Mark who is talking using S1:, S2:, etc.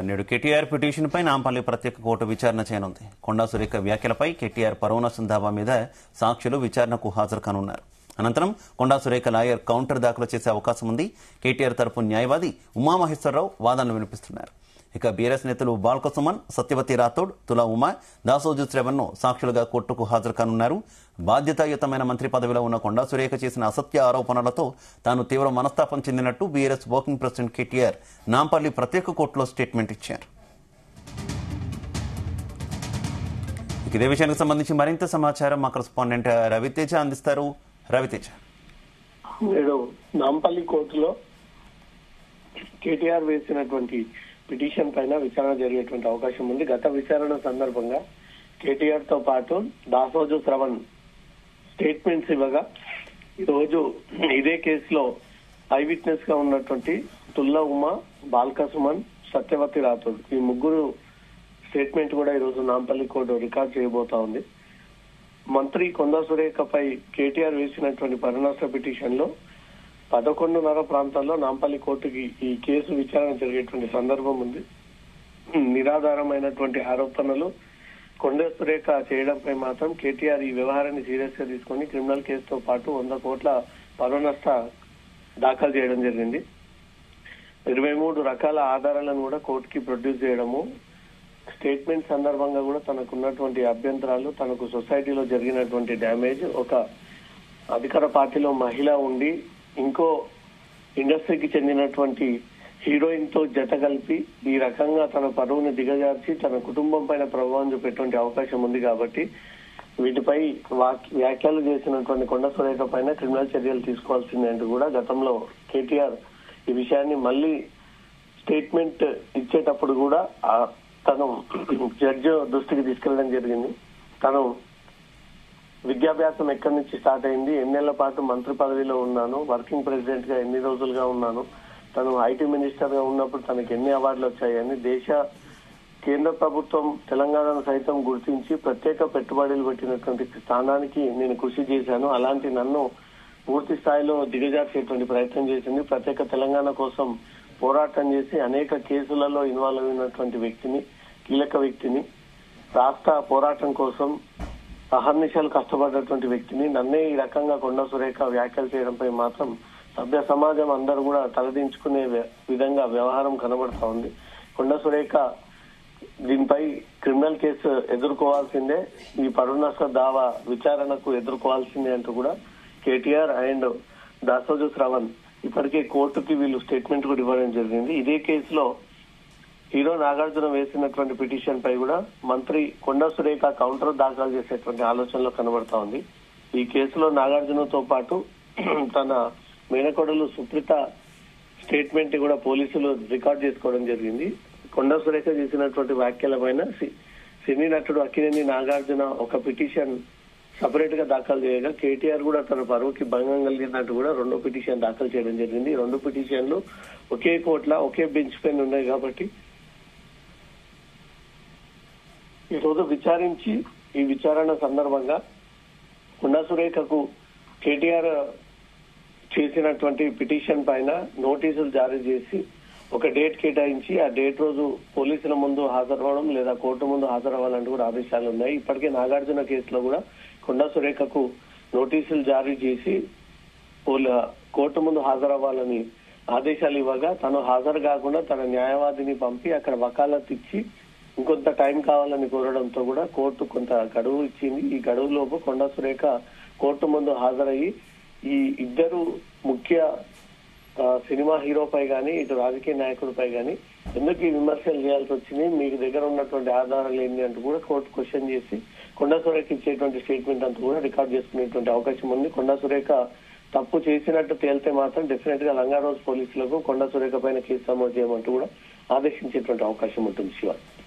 S1: నేడు కేటీఆర్ పిటిషన్ పై నాంపల్లి ప్రత్యేక కోర్టు విచారణ చేయనుంది కొండా సురేఖ వ్యాఖ్యలపై కేటీఆర్ పరోనసం దావా మీద సాక్షులు విచారణకు హాజరు కానున్నారు అనంతరం కొండా సురేఖ లాయర్ కౌంటర్ దాఖలు చేసే అవకాశం ఉంది కేటీఆర్ తరపు న్యాయవాది ఉమామహేశ్వరరావు వాదనలు వినిపిస్తున్నారు ఇక బీఆర్ఎస్ నేతలు బాల్క సుమన్ సత్యవతి రాథోడ్ తులా ఉమా దాసోజు శ్రవణ్ను సాక్షులుగా కోర్టుకు హాజరు కానున్నారు బాధ్యతాయుతమైన మంత్రి పదవిలో ఉన్న కొండా సురేఖ చేసిన అసత్య ఆరోపణలతో తాను తీవ్ర మనస్తాపం చెందినట్టు BRS working president KTR Nampally ప్రత్యేక కోర్టులో స్టేట్మెంట్ ఇచ్చారు ఇక ఇదే విషయానికి సంబంధించి మరింత సమాచారం మా కరెస్పాండెంట్ రవితేజ అందిస్తారు రవితేజ
S2: నేడు నాంపల్లి కోర్టులో కేటీఆర్ వేసినటువంటి పిటిషన్ పైన విచారణ జరిగేటువంటి అవకాశం ఉంది గత విచారణ సందర్భంగా కేటీఆర్ తో పాటు దాసోజు శ్రవణ్ స్టేట్మెంట్స్ ఇవ్వగా ఈ రోజు ఇదే కేసులో ఐ విట్నెస్ గా ఉన్నటువంటి తుల్లా ఉమా బాల్క సుమన్ సత్యవతి రాథోడ్ ఈ ముగ్గురు స్టేట్మెంట్ కూడా ఈ రోజు నాంపల్లి కోర్టు రికార్డ్ చేయబోతా ఉంది మంత్రి కొండా సురేఖపై కేటీఆర్ వేసినటువంటి పరిణామ పిటిషన్ లో పదకొండున్నర ప్రాంతాల్లో నాంపల్లి కోర్టుకి ఈ కేసు విచారణ జరిగేటువంటి సందర్భం ఉంది నిరాధారమైనటువంటి ఆరోపణలు కొండ సురేఖ చేయడంపై మాత్రం కేటీఆర్ ఈ వ్యవహారాన్ని సీరియస్ గా తీసుకొని క్రిమినల్ కేసుతో పాటు వంద కోట్ల పరోనష్ట దాఖలు చేయడం జరిగింది ఇరవై మూడు రకాల ఆధారాలను కూడా కోర్టుకి ప్రొడ్యూస్ చేయడము స్టేట్మెంట్ సందర్భంగా కూడా తనకు ఉన్నటువంటి అభ్యంతరాలు తనకు సొసైటీలో జరిగినటువంటి డ్యామేజ్ ఒక అధికార పార్టీలో మహిళ ఉండి ఇంకో ఇండస్ట్రీకి చెందినటువంటి హీరోయిన్ తో జత కలిపి ఈ రకంగా తన పరువుని దిగజార్చి తన కుటుంబం పైన ప్రభావం చూపేటువంటి అవకాశం ఉంది కాబట్టి వీటిపై వాక్- వ్యాఖ్యలు చేసినటువంటి కొండ సురేఖ పైన క్రిమినల్ చర్యలు తీసుకోవాల్సిందే అంటూ కూడా గతంలో కేటీఆర్ ఈ విషయాన్ని మళ్ళీ స్టేట్మెంట్ ఇచ్చేటప్పుడు కూడా ఆ తను జడ్జి దృష్టికి తీసుకెళ్లడం జరిగింది తను విద్యాభ్యాసం ఎక్కడి నుంచి స్టార్ట్ అయింది ఎన్నేళ్ల పాటు మంత్రి పదవిలో ఉన్నాను వర్కింగ్ ప్రెసిడెంట్ గా ఎన్ని రోజులుగా ఉన్నాను తను ఐటీ మినిస్టర్ గా ఉన్నప్పుడు తనకి ఎన్ని అవార్డులు వచ్చాయని దేశ కేంద్ర ప్రభుత్వం తెలంగాణను సైతం గుర్తించి ప్రత్యేక పెట్టుబడులు పెట్టినటువంటి స్థానానికి నేను కృషి చేశాను అలాంటి నన్ను పూర్తి స్థాయిలో దిగజార్చేటువంటి ప్రయత్నం చేసింది ప్రత్యేక తెలంగాణ కోసం పోరాటం చేసి అనేక కేసులలో ఇన్వాల్వ్ అయినటువంటి వ్యక్తిని కీలక వ్యక్తిని రాష్ట్ర పోరాటం కోసం అహర్నిశలు కష్టపడ్డటువంటి వ్యక్తిని నన్నే ఈ రకంగా కొండ సురేఖ వ్యాఖ్యలు చేయడంపై మాత్రం సభ్య సమాజం అందరూ కూడా తలదించుకునే వ్య- విధంగా వ్యవహారం కనబడతా ఉంది కొండ సురేఖ దీనిపై క్రిమినల్ కేసు ఎదుర్కోవాల్సిందే ఈ పరునష్ట దావా విచారణకు ఎదుర్కోవాల్సిందే అంటూ కూడా కేటీఆర్ అండ్ దాసోజు శ్రవణ్ ఇప్పటికే కోర్టుకి వీళ్ళు స్టేట్మెంట్ కూడా ఇవ్వడం జరిగింది ఇదే కేసులో హీరో నాగార్జున వేసినటువంటి పిటిషన్ పై కూడా మంత్రి కొండా సురేఖ కౌంటర్ దాఖలు చేసేటువంటి ఆలోచనలో కనబడతా ఉంది ఈ కేసులో నాగార్జునతో పాటు తన మేనకోడలు సుప్రీత స్టేట్మెంట్ కూడా పోలీసులు రికార్డ్ చేసుకోవడం జరిగింది కొండా సురేఖ చేసినటువంటి వ్యాఖ్యల పైన సి- సినీ నటుడు అక్కినేని నాగార్జున ఒక పిటిషన్ సపరేట్ గా దాఖలు చేయగా కేటీఆర్ కూడా తన పరువుకి భంగం కలిగినట్టు కూడా రెండో పిటిషన్ దాఖలు చేయడం జరిగింది ఈ రెండు పిటిషన్లు ఒకే కోట్ల ఒకే బెంచ్ పైన ఉన్నాయి కాబట్టి ఈ రోజు విచారించి ఈ విచారణ సందర్భంగా కొండా సురేఖకు కేటీఆర్ చేసినటువంటి పిటిషన్ పైన నోటీసులు జారీ చేసి ఒక డేట్ కేటాయించి ఆ డేట్ రోజు పోలీసుల ముందు హాజరవ్వడం లేదా కోర్టు ముందు హాజరవ్వాలంటూ కూడా ఆదేశాలు ఉన్నాయి ఇప్పటికే నాగార్జున కేసులో కూడా కొండా సురేఖకు నోటీసులు జారీ చేసి పోల- కోర్టు ముందు హాజరవ్వాలని ఆదేశాలు ఇవ్వగా తను హాజరు కాకుండా తన న్యాయవాదిని పంపి అక్కడ వకాలత్ ఇచ్చి ఇంకొంత టైం కావాలని కోరడంతో కూడా కోర్టు కొంత గడువు ఇచ్చింది ఈ గడువు లోపు కొండా సురేఖ కోర్టు ముందు హాజరయ్యి ఈ ఇద్దరు ముఖ్య ఆ, సినిమా హీరోపై గాని ఇటు రాజకీయ నాయకుడిపై గాని ఎందుకు ఈ విమర్శలు చేయాల్సి వచ్చింది మీకు దగ్గర ఉన్నటువంటి ఆధారాలు ఏంటి అంటూ కూడా కోర్టు క్వశ్చన్ చేసి కొండా సురేఖ ఇచ్చేటువంటి స్టేట్మెంట్ అంతా కూడా రికార్డ్ చేసుకునేటువంటి అవకాశం ఉంది కొండా సురేఖ తప్పు చేసినట్టు తేలితే మాత్రం డెఫినెట్ గా లంగారోజ్ పోలీసులకు కొండా సురేఖ పైన కేసు నమోదు చేయమంటూ కూడా ఆదేశించేటువంటి అవకాశం ఉంటుంది శివ